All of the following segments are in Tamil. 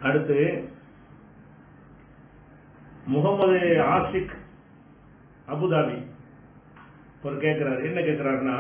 அடுத்து முகமது ஆசிக் அபுதாபி ஒரு கேட்கிறார் என்ன கேட்கிறாருன்னா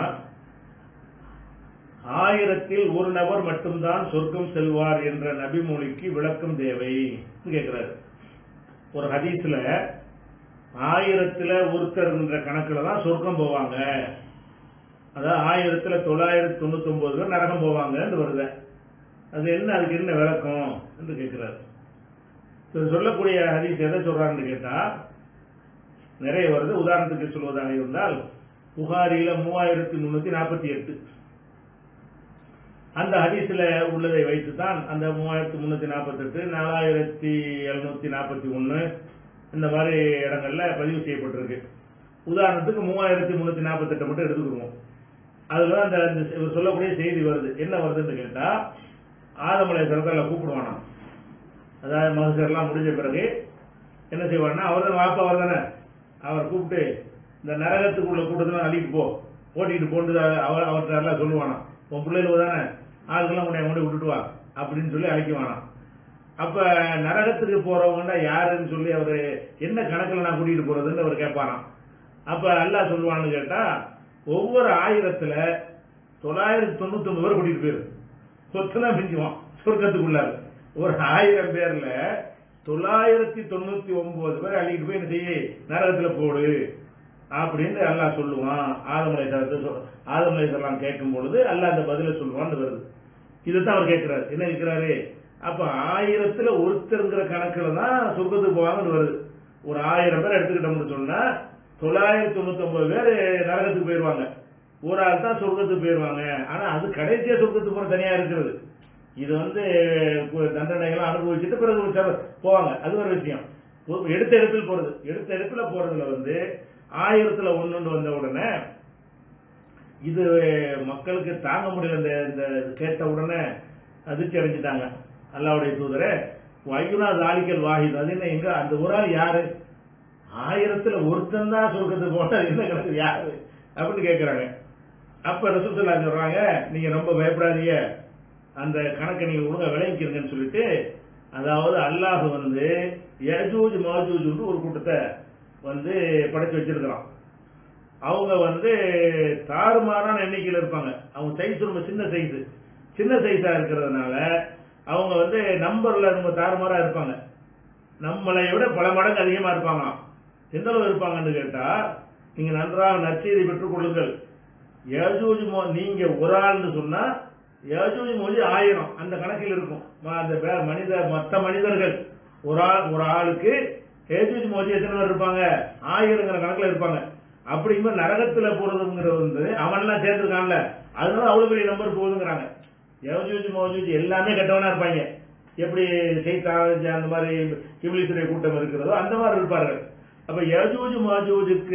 ஆயிரத்தில் ஒரு நபர் மட்டும்தான் சொர்க்கம் செல்வார் என்ற நபிமொழிக்கு விளக்கம் தேவை கேட்கிறாரு ஒரு ஹதீஸ்ல ஆயிரத்துல ஒருத்தர்ன்ற கணக்குல தான் சொர்க்கம் போவாங்க அதாவது ஆயிரத்துல தொள்ளாயிரத்தி தொண்ணூத்தி ஒன்பது பேர் நரகம் போவாங்கன்னு வருது அது என்ன அதுக்கு என்ன விளக்கம் என்று கேட்கிறாரு இது சொல்லக்கூடிய ஹதீஸ் எதை சொல்றாருன்னு கேட்டா நிறைய வருது உதாரணத்துக்கு சொல்வதாக இருந்தால் புகாரில மூவாயிரத்தி முன்னூத்தி நாற்பத்தி எட்டு அந்த ஹதீஸ்ல உள்ளதை வைத்து தான் அந்த மூவாயிரத்தி முன்னூத்தி நாற்பத்தி எட்டு நாலாயிரத்தி எழுநூத்தி நாற்பத்தி ஒன்னு இந்த மாதிரி இடங்கள்ல பதிவு செய்யப்பட்டிருக்கு உதாரணத்துக்கு மூவாயிரத்தி முன்னூத்தி நாற்பத்தி எட்டு மட்டும் எடுத்துக்கிடுவோம் அதுல அந்த இந்த இவர் சொல்லக்கூடிய செய்தி வருது என்ன வருதுன்னு கேட்டா ஆதமலை சிறந்தால கூப்பிடுவானா அதாவது மகசர்லாம் முடிஞ்ச பிறகு என்ன செய்வார்னா அவர் தான் வாப்பா அவர் தானே அவர் கூப்பிட்டு இந்த நரகத்துக்குள்ள கூட்டத்தில் அள்ளிட்டு போ ஓட்டிட்டு போட்டு அவர் அவர்கிட்ட எல்லாம் சொல்லுவானா உன் பிள்ளைகள் தானே ஆளுக்கெல்லாம் உன்னை கொண்டு விட்டுட்டு வா அப்படின்னு சொல்லி அழைக்குவானாம் அப்ப நரகத்துக்கு போறவங்கன்னா யாருன்னு சொல்லி அவரு என்ன கணக்குல நான் கூட்டிட்டு போறதுன்னு அவர் கேட்பாராம் அப்ப அல்லாஹ் சொல்லுவான்னு கேட்டா ஒவ்வொரு ஆயிரத்துல தொள்ளாயிரத்தி தொண்ணூத்தி ஒன்பது பேர் கூட்டிட்டு போயிரு சொத்தெல்லாம் மிஞ்சுவான் சொர்க்கத்துக்குள்ளாரு ஒரு ஆயிரம் பேர்ல தொள்ளாயிரத்தி தொண்ணூத்தி ஒன்பது பேர் அள்ளிட்டு போய் என்ன செய்ய நரகத்துல போடு அப்படின்னு அல்லாஹ் சொல்லுவான் ஆதமலை ஆதமலை சொல்லலாம் கேட்கும் பொழுது அல்லாஹ் அந்த பதில சொல்லுவான்னு வருது இதைத்தான் அவர் கேட்கிறாரு என்ன கேட்கிறாரு அப்ப ஆயிரத்துல ஒருத்தருங்கிற கணக்குல தான் சொர்க்கத்துக்கு போவாங்கன்னு வருது ஒரு ஆயிரம் பேர் எடுத்துக்கிட்டோம்னு சொன்னா தொள்ளாயிரத்தி தொண்ணூத்தி ஒன்பது பேர் நரகத்துக்கு போயிருவாங்க ஒரு ஆள் தான் சொர்க்கத்துக்கு போயிருவாங்க ஆனா அது கடைசியா சொர்க்கத்துக்கு போற தனியா இருக்கிறது இது வந்து தண்டனைகளை அனுபவிச்சுட்டு பிறகு போவாங்க அது ஒரு விஷயம் எடுத்த இடத்துல போறது எடுத்த இடத்துல போறதுல வந்து ஆயிரத்துல ஒன்னு வந்த உடனே இது மக்களுக்கு தாங்க முடியல இந்த இந்த கேட்ட உடனே அதிர்ச்சி அடைஞ்சிட்டாங்க அல்லாவுடைய தூதரை வைகுனா தாலிக்கல் வாஹித் அது என்ன எங்க அந்த ஒரு ஆள் யாரு ஆயிரத்துல ஒருத்தன் தான் சொர்க்கத்துக்கு போனா என்ன கணக்கு யாரு அப்படின்னு கேட்கிறாங்க அப்ப ரசூசல்லா சொல்றாங்க நீங்க ரொம்ப பயப்படாதீங்க அந்த கணக்கை நீங்க ஒழுங்கா விளங்கிக்கிறீங்கன்னு சொல்லிட்டு அதாவது அல்லாஹ் வந்து யஜூஜ் மஜூஜ் ஒரு கூட்டத்தை வந்து படைச்சு வச்சிருக்கிறான் அவங்க வந்து தாறுமாறான எண்ணிக்கையில் இருப்பாங்க அவங்க சைஸ் ரொம்ப சின்ன சைஸ் சின்ன சைஸா இருக்கிறதுனால அவங்க வந்து நம்பர்ல ரொம்ப தாறுமாறா இருப்பாங்க நம்மளை விட பல மடங்கு அதிகமா இருப்பாங்களாம் எந்த அளவு இருப்பாங்கன்னு கேட்டா நீங்க நன்றாக நற்செய்தி பெற்றுக் கொள்ளுங்கள் யஜூஜ் நீங்க ஒரு ஆள்னு சொன்னா யஜூஜ் மொழி ஆயிரம் அந்த கணக்கில் இருக்கும் அந்த மனித மற்ற மனிதர்கள் ஒரு ஆள் ஒரு ஆளுக்கு ஏஜூஜ் மோஜி எத்தனை பேர் இருப்பாங்க ஆயிரங்கிற கணக்குல இருப்பாங்க அப்படிங்கும்போது நரகத்துல போறதுங்கிறது வந்து அவன்லாம் சேர்ந்துருக்கான்ல அதனால அவ்வளவு பெரிய நம்பர் போகுதுங்கிறாங்க யவஜூஜ் மோஜூஜ் எல்லாமே கெட்டவனா இருப்பாங்க எப்படி செய்தாஜ் அந்த மாதிரி இபிலிசுடைய கூட்டம் இருக்கிறதோ அந்த மாதிரி இருப்பார்கள் அப்ப யஜூஜ் மோஜூஜுக்கு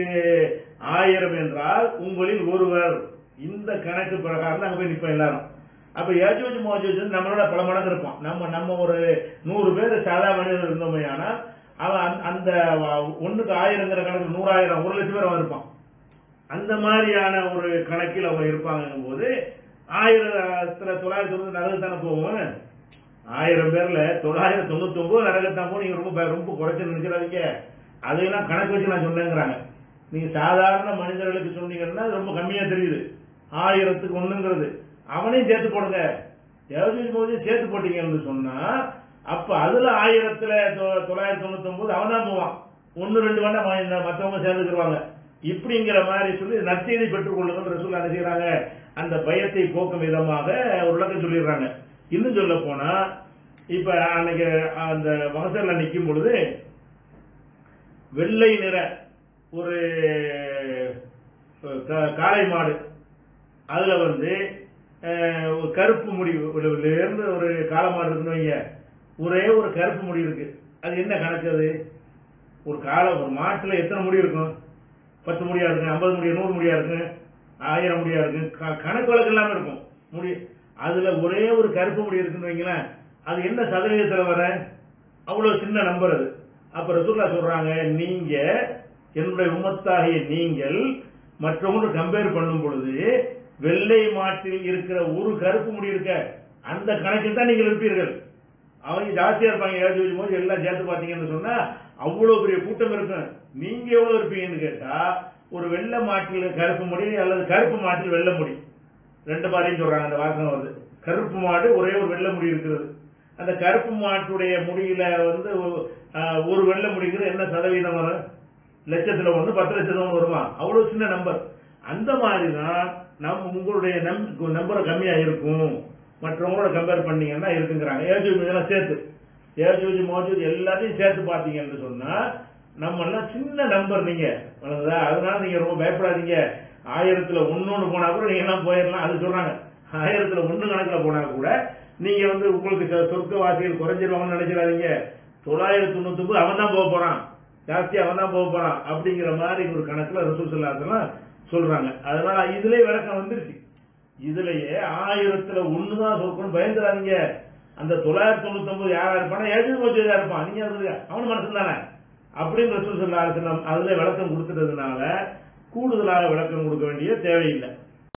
ஆயிரம் என்றால் உங்களில் ஒருவர் இந்த கணக்கு பிரகாரம் அங்க போய் நிற்போம் எல்லாரும் அப்ப யஜூஜ் மோஜூஜ் நம்மளோட பல மடங்கு இருப்போம் நம்ம நம்ம ஒரு நூறு பேர் சாதா மனிதர் இருந்தோமே ஆனால் அவன் அந்த ஒண்ணுக்கு ஆயிரங்கிற கணக்கு நூறாயிரம் ஒரு லட்சம் பேர் அவன் இருப்பான் அந்த மாதிரியான ஒரு கணக்கில் அவங்க இருப்பாங்க போது ஆயிரத்துல தொள்ளாயிரத்தி தொண்ணூத்தி நரகத்தானே போவோம் ஆயிரம் பேர்ல தொள்ளாயிரத்தி தொண்ணூத்தி ஒன்பது நரகத்தான் போகும் நீங்க ரொம்ப ரொம்ப குறைச்சு நினைச்சிடாதீங்க அதையெல்லாம் கணக்கு வச்சு நான் சொன்னேங்கிறாங்க நீங்க சாதாரண மனிதர்களுக்கு சொன்னீங்கன்னா ரொம்ப கம்மியா தெரியுது ஆயிரத்துக்கு ஒண்ணுங்கிறது அவனையும் சேர்த்து போடுங்க எவ்வளவு போது சேர்த்து போட்டீங்கன்னு சொன்னா அப்ப அதுல ஆயிரத்துல தொள்ளாயிரத்தி தொண்ணூத்தி ஒன்பது அவன் தான் போவான் ஒன்னு ரெண்டு வேணா மற்றவங்க சேர்ந்துக்கிடுவாங்க இப்படிங்கிற மாதிரி சொல்லி நற்செய்தி பெற்றுக் கொள்ளுங்கள் ரசூல் என்ன செய்யறாங்க அந்த பயத்தை போக்கும் விதமாக ஒரு விளக்கம் சொல்லிடுறாங்க இன்னும் சொல்ல போனா இப்ப அன்னைக்கு அந்த மகசல்ல நிற்கும் பொழுது வெள்ளை நிற ஒரு காளை மாடு அதுல வந்து கருப்பு முடிவு இருந்து ஒரு காலமாடு இருக்குன்னு வைங்க ஒரே ஒரு கருப்பு முடி இருக்கு அது என்ன கணக்கு அது ஒரு கால ஒரு மாட்டுல எத்தனை முடி இருக்கும் பத்து முடியா இருக்கு ஐம்பது முடியா நூறு முடியா இருக்கு ஆயிரம் முடியா இருக்கு கணக்கு வழக்கு இல்லாம இருக்கும் முடி அதுல ஒரே ஒரு கருப்பு முடி இருக்குன்னு வைங்களேன் அது என்ன சதவீதத்துல வர அவ்வளவு சின்ன நம்பர் அது அப்ப ரசூல்லா சொல்றாங்க நீங்க என்னுடைய உமத்தாகிய நீங்கள் மற்றவங்க கம்பேர் பண்ணும் பொழுது வெள்ளை மாட்டில் இருக்கிற ஒரு கருப்பு முடி இருக்க அந்த கணக்கில் தான் நீங்கள் இருப்பீர்கள் அவங்க ஜாஸ்தியா இருப்பாங்க ஏஜூஜ் போது எல்லாம் சேர்த்து பாத்தீங்கன்னு சொன்னா அவ்வளவு பெரிய கூட்டம் இருக்கும் நீங்க எவ்வளவு இருப்பீங்கன்னு கேட்டா ஒரு வெள்ளை மாட்டில் கருப்பு முடி அல்லது கருப்பு மாட்டில் வெள்ளை முடி ரெண்டு மாதிரியும் சொல்றாங்க அந்த வாசனை வருது கருப்பு மாடு ஒரே ஒரு வெள்ளை முடி இருக்கிறது அந்த கருப்பு மாட்டுடைய முடியில வந்து ஆஹ், ஒரு வெள்ளை முடிக்கிறது என்ன சதவீதம் வரும் லட்சத்துல ஒண்ணு பத்து லட்சத்துல ஒண்ணு வருமா அவ்வளவு சின்ன நம்பர் அந்த மாதிரி தான் நம் உங்களுடைய நம்பர் கம்மியா இருக்கும் மற்றவங்களோட கம்பேர் பண்ணீங்கன்னா இருக்குங்கிறாங்க ஏஜூஜ் இதெல்லாம் சேர்த்து ஏஜூஜ் மோஜூஜ் எல்லாத்தையும் சேர்த்து பார்த்தீங்கன்னு சொன்னா நம்ம எல்லாம் சின்ன நம்பர் நீங்க வளருதா அதனால நீங்க ரொம்ப பயப்படாதீங்க ஆயிரத்துல ஒன்னொன்னு போனா கூட நீங்க எல்லாம் போயிடலாம் அது சொல்றாங்க ஆயிரத்துல ஒண்ணு கணக்குல போனா கூட நீங்க வந்து உங்களுக்கு சொ- சொர்க்க வாசிகள் குறைஞ்சிருவாங்கன்னு நினைச்சிடாதீங்க தொள்ளாயிரத்தி தொண்ணூத்தி ஒன்பது அவன் தான் போக போறான் ஜாஸ்தி அவன் தான் போக போறான் அப்படிங்கிற மாதிரி ஒரு கணக்குல ரசூல் சொல்லாதெல்லாம் சொல்றாங்க அதனால இதுலயே விளக்கம் வந்துருச்சு இதுலயே ஆயிரத்துல ஒண்ணுதான் சொர்க்கம்னு பயந்துடாதீங்க அந்த தொள்ளாயிரத்தி தொண்ணூத்தி ஒன்பது யாரா இருப்பானா எழுதி வச்சதா இருப்பான் நீங்க அது அவன் மனசு தானே அப்படின்னு ரசூல் சொல்லாத அதுல விளக்கம் கொடுத்துட்டதுனால கூடுதலாக விளக்கம் கொடுக்க வேண்டிய தேவையில்லை